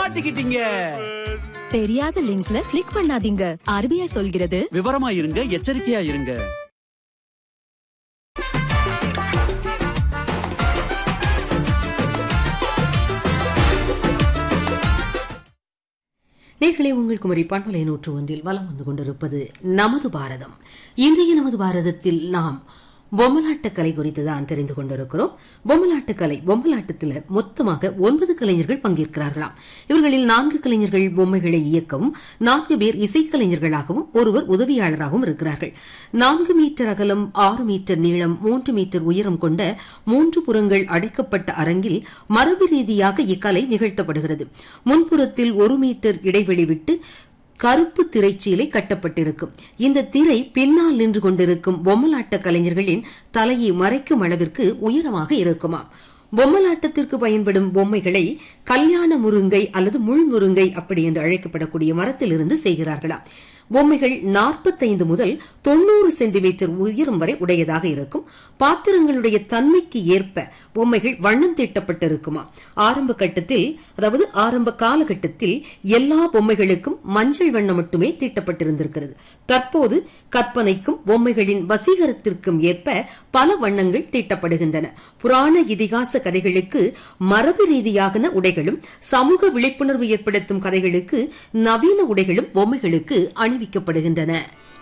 மாட்டிக்கிட்டீங்க தெரியாத லிங்க்ஸ்ல கிளிக் பண்ணாதீங்க ஆர்பிஐ சொல்கிறது விவரமா இருங்க எச்சரிக்கையா இருங்க நேர்களே உங்கள் குமரி பண்பலை நூற்று ஒன்றில் வலம் வந்து கொண்டிருப்பது நமது பாரதம் இன்றைய நமது பாரதத்தில் நாம் பொம்மலாட்ட கலை குறித்து தான் தெரிந்து கொண்டிருக்கிறோம் பொம்மலாட்ட கலை பொம்மலாட்டத்தில் மொத்தமாக ஒன்பது கலைஞர்கள் பங்கேற்கிறார்களாம் இவர்களில் நான்கு கலைஞர்கள் பொம்மைகளை இயக்கவும் நான்கு பேர் இசைக்கலைஞர்களாகவும் ஒருவர் உதவியாளராகவும் இருக்கிறார்கள் நான்கு மீட்டர் அகலம் ஆறு மீட்டர் நீளம் மூன்று மீட்டர் உயரம் கொண்ட மூன்று புறங்கள் அடைக்கப்பட்ட அரங்கில் மரபு ரீதியாக இக்கலை நிகழ்த்தப்படுகிறது முன்புறத்தில் ஒரு மீட்டர் இடைவெளி விட்டு கருப்பு திரைச்சீலை கட்டப்பட்டிருக்கும் இந்த திரை பின்னால் நின்று கொண்டிருக்கும் பொம்மலாட்ட கலைஞர்களின் தலையை மறைக்கும் அளவிற்கு உயரமாக இருக்குமாம் பொம்மலாட்டத்திற்கு பயன்படும் பொம்மைகளை கல்யாண முருங்கை அல்லது முள் முருங்கை அப்படி என்று அழைக்கப்படக்கூடிய மரத்திலிருந்து செய்கிறார்களாம் பொம்மைகள் நாற்பத்தைந்து முதல் தொண்ணூறு சென்டிமீட்டர் உயரம் வரை உடையதாக இருக்கும் பாத்திரங்களுடைய தன்மைக்கு ஏற்ப பொம்மைகள் வண்ணம் தீட்டப்பட்டிருக்குமா ஆரம்ப கட்டத்தில் அதாவது ஆரம்ப காலகட்டத்தில் எல்லா பொம்மைகளுக்கும் மஞ்சள் வண்ணம் மட்டுமே தீட்டப்பட்டிருந்திருக்கிறது தற்போது கற்பனைக்கும் பொம்மைகளின் வசீகரத்திற்கும் ஏற்ப பல வண்ணங்கள் தீட்டப்படுகின்றன புராண இதிகாச கதைகளுக்கு மரபு ரீதியான உடைகளும் சமூக விழிப்புணர்வு ஏற்படுத்தும் கதைகளுக்கு நவீன உடைகளும் பொம்மைகளுக்கு அணிவிக்கப்படுகின்றன